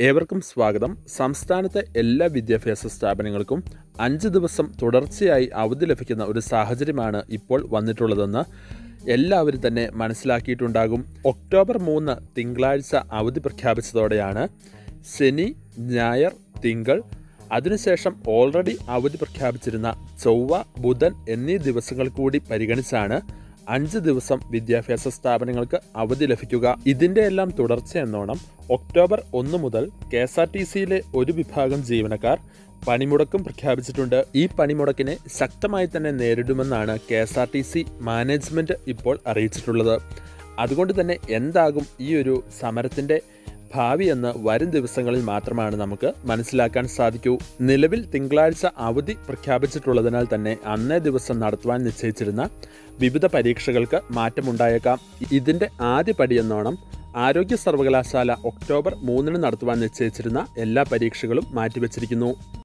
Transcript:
ഏവർക്കും സ്വാഗതം സംസ്ഥാനത്തെ എല്ലാ വിദ്യാഭ്യാസ സ്ഥാപനങ്ങൾക്കും അഞ്ച് ദിവസം തുടർച്ചയായി അവധി ലഭിക്കുന്ന ഒരു സാഹചര്യമാണ് ഇപ്പോൾ വന്നിട്ടുള്ളതെന്ന് എല്ലാവരും തന്നെ മനസ്സിലാക്കിയിട്ടുണ്ടാകും ഒക്ടോബർ മൂന്ന് തിങ്കളാഴ്ച അവധി പ്രഖ്യാപിച്ചതോടെയാണ് ശനി ഞായർ തിങ്കൾ അതിനുശേഷം ഓൾറെഡി അവധി പ്രഖ്യാപിച്ചിരുന്ന ചൊവ്വ ബുധൻ എന്നീ ദിവസങ്ങൾ കൂടി പരിഗണിച്ചാണ് അഞ്ച് ദിവസം വിദ്യാഭ്യാസ സ്ഥാപനങ്ങൾക്ക് അവധി ലഭിക്കുക ഇതിന്റെ എല്ലാം തുടർച്ച എന്നോണം ഒക്ടോബർ ഒന്ന് മുതൽ കെ എസ് ആർ ടി സിയിലെ ഒരു വിഭാഗം ജീവനക്കാർ പണിമുടക്കും പ്രഖ്യാപിച്ചിട്ടുണ്ട് ഈ പണിമുടക്കിനെ ശക്തമായി തന്നെ നേരിടുമെന്നാണ് K S R T C management ഇപ്പോൾ അറിയിച്ചിട്ടുള്ളത് അതുകൊണ്ട് തന്നെ എന്താകും ഈ ഒരു സമരത്തിന്റെ ഭാവി എന്ന് വരും ദിവസങ്ങളിൽ മാത്രമാണ് നമുക്ക് മനസ്സിലാക്കാൻ സാധിക്കൂ നിലവിൽ തിങ്കളാഴ്ച അവധി പ്രഖ്യാപിച്ചിട്ടുള്ളതിനാൽ തന്നെ അന്നേ ദിവസം നടത്തുവാൻ നിശ്ചയിച്ചിരുന്ന വിവിധ പരീക്ഷകൾക്ക് മാറ്റമുണ്ടായേക്കാം ഇതിന്റെ ആദ്യ പടിയെന്നോണം ആരോഗ്യ സർവകലാശാല ഒക്ടോബർ മൂന്നിന് നടത്തുവാൻ നിശ്ചയിച്ചിരുന്ന എല്ലാ പരീക്ഷകളും മാറ്റിവെച്ചിരിക്കുന്നു